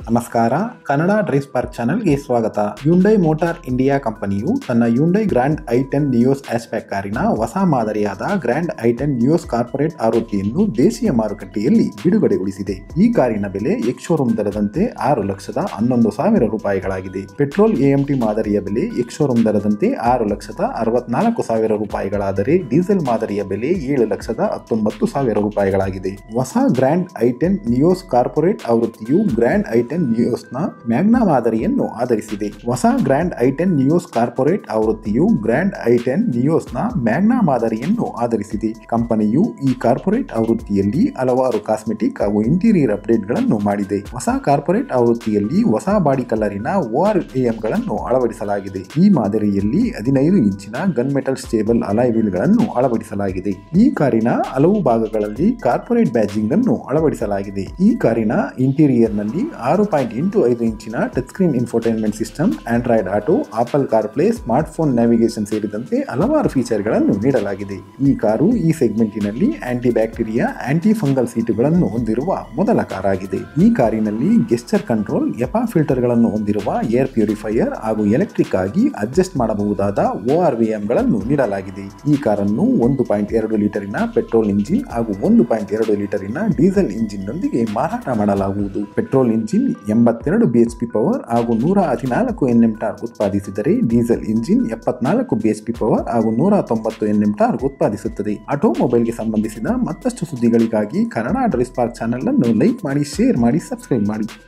ನಮಸ್ಕಾರ Kannada Drive spark ಚಾನೆಲ್ಗೆ ಸ್ವಾಗತ ಯುಂಡೈ ಮೋಟಾರ್ ಇಂಡಿಯಾ ಕಂಪನಿಯು ತನ್ನ Hyundai grand i ten Nios ಆಸ್ಪ್ಯಾಕ್ ಕಾರಿನ ಹೊಸ ಮಾದರಿಯಾದ grand i ten Nios corporate ಆವೃತ್ತಿಯನ್ನು ದೇಶೀಯ ಮಾರುಕಟ್ಟೆಯಲ್ಲಿ ಬಿಡುಗಡೆಗೊಳಿಸಿದೆ ಈ ಕಾರಿನ ಬೆಲೆ ಎಕ್ಸ್ ಶೋರೂಮ್ ದರದಂತೆ ಆರು ಲಕ್ಷದ ಹನ್ನೊಂದು ಸಾವಿರ ರೂಪಾಯಿಗಳಾಗಿದೆ ಪೆಟ್ರೋಲ್ ಎಎಂಟಿ ಮಾದರಿಯ ಬೆಲೆ ಎಕ್ಸ್ ಶೋರೂಮ್ ದರದಂತೆ ಆರು ಲಕ್ಷದ ಅರವತ್ನಾಲ್ಕು ಸಾವಿರ ರೂಪಾಯಿಗಳಾದರೆ ಡೀಸೆಲ್ ಮಾದರಿಯ ಬೆಲೆ ಏಳು ಲಕ್ಷದ ಹತ್ತೊಂಬತ್ತು ಸಾವಿರ ರೂಪಾಯಿಗಳಾಗಿದೆ ಹೊಸ grand i ten Nios corporate ಆವೃತ್ತಿಯು ಗ್ರ್ಯಾಂಡ್ ಐ ಟೆನ್ ನಿಯೋಸ್ನ ಮ್ಯಾಗ್ನಾ ಮಾದರಿಯನ್ನು ಆಧರಿಸಿದೆ ಹೊಸ grand i ten Nios corporate ಆವೃತ್ತಿಯು ಗ್ರ್ಯಾಂಡ್ ಐ ಟೆನ್ ನಿಯೋಸ್ನ ಮ್ಯಾಗ್ನಾ ಮಾದರಿಯನ್ನು ಆಧರಿಸಿದೆ ಕಂಪನಿಯು ಈ ಕಾರ್ಪೊರೇಟ್ ಆವೃತ್ತಿಯಲ್ಲಿ ಹಲವಾರು ಕಾಸ್ಮೆಟಿಕ್ ಹಾಗೂ ಇಂಟೀರಿಯರ್ ಅಪ್ಡೇಟ್ಗಳನ್ನು ಮಾಡಿದೆ ಹೊಸ ಕಾರ್ಪೊರೇಟ್ ಆವೃತ್ತಿಯಲ್ಲಿ ಹೊಸ ಬಾಡಿ ಕಲರಿನ ಓಆರ್ ಗಳನ್ನು ಅಳವಡಿಸಲಾಗಿದೆ ಈ ಮಾದರಿಯಲ್ಲಿ ಹದಿನೈದು ಇಂಚಿನ ಗನ್ ಮೆಟಲ್ ಸ್ಟೇಬಲ್ ಅಲಾಯ್ ವೀಲ್ಗಳನ್ನು ಅಳವಡಿಸಲಾಗಿದೆ ಈ ಕಾರಿನ ಹಲವು ಭಾಗಗಳಲ್ಲಿ ಕಾರ್ಪೊರೇಟ್ ಬ್ಯಾಜಿಂಗ್ ಅನ್ನು ಅಳವಡಿಸಲಾಗಿದೆ ಈ ಕಾರಿನ ಇಂಟೀರಿಯರ್ ನಲ್ಲಿ ಆರು ಪಾಯಿಂಟ್ ಎಂಟು ಐದು ಇಂಚಿನ touch screen infotainment system Android auto Apple car play smart phone navigation ಸೇರಿದಂತೆ ಹಲವಾರು ಫೀಚರ್ಗಳನ್ನು ನೀಡಲಾಗಿದೆ ಈ ಕಾರು ಈ ಸೆಗ್ಮೆಂಟಿನಲ್ಲಿ ಆಂಟಿ ಬ್ಯಾಕ್ಟೀರಿಯಾ ಆಂಟಿ ಫಂಗಲ್ ಸೀಟುಗಳನ್ನು ಹೊಂದಿರುವ ಮೊದಲ ಕಾರಾಗಿದೆ ಈ ಕಾರಿನಲ್ಲಿ ಗೆಸ್ಚರ್ ಕಂಟ್ರೋಲ್ ಎಪಾ ಫಿಲ್ಟರ್ಗಳನ್ನು ಹೊಂದಿರುವ ಏರ್ ಪ್ಯೂರಿಫೈಯರ್ ಹಾಗೂ ಎಲೆಕ್ಟ್ರಿಕ್ ಆಗಿ ಅಡ್ಜಸ್ಟ್ ಮಾಡಬಹುದಾದ ಓಆರ್ ಗಳನ್ನು ನೀಡಲಾಗಿದೆ ಈ ಕಾರನ್ನು ಒಂದು ಪಾಯಿಂಟ್ ಎರಡು ಲೀಟರಿನ ಪೆಟ್ರೋಲ್ ಇಂಜಿನ್ ಹಾಗೂ ಒಂದು ಪಾಯಿಂಟ್ ಎರಡು ಲೀಟರಿನ ಡೀಸೆಲ್ ಇಂಜಿನ್ ನೊಂದಿಗೆ ಮಾರಾಟ ಮಾಡಲಾಗುವುದು ಪೆಟ್ರೋಲ್ ಇಂಜಿನ್ ಎಂಬತ್ತೆರಡು ಬಿಎಚ್ಪಿ ಪವರ್ ಹಾಗೂ ನೂರ ಹದಿನಾಲ್ಕು ಎನ್ಎಂ ಟಾರ್ ಉತ್ಪಾದಿಸಿದರೆ ಡೀಸೆಲ್ ಇಂಜಿನ್ ಎಪ್ಪತ್ನಾಲ್ಕು ಬಿಎಚ್ಪಿ ಪವರ್ ಹಾಗೂ ನೂರ ತೊಂಬತ್ತು ಎನ್ಎಂ ಟಾರ್ ಉತ್ಪಾದಿಸುತ್ತದೆ ಆಟೋಮೊಬೈಲ್ಗೆ ಸಂಬಂಧಿಸಿದ ಮತ್ತಷ್ಟು ಸುದ್ದಿಗಳಿಗಾಗಿ ಕನ್ನಡ ಡ್ರೈವ್ ಸ್ಪಾರ್ಕ್ ಚಾನೆಲ್ ಅನ್ನು ಲೈಕ್ ಮಾಡಿ ಶೇರ್ ಮಾಡಿ ಸಬ್ಸ್ಕ್ರೈಬ್ ಮಾಡಿ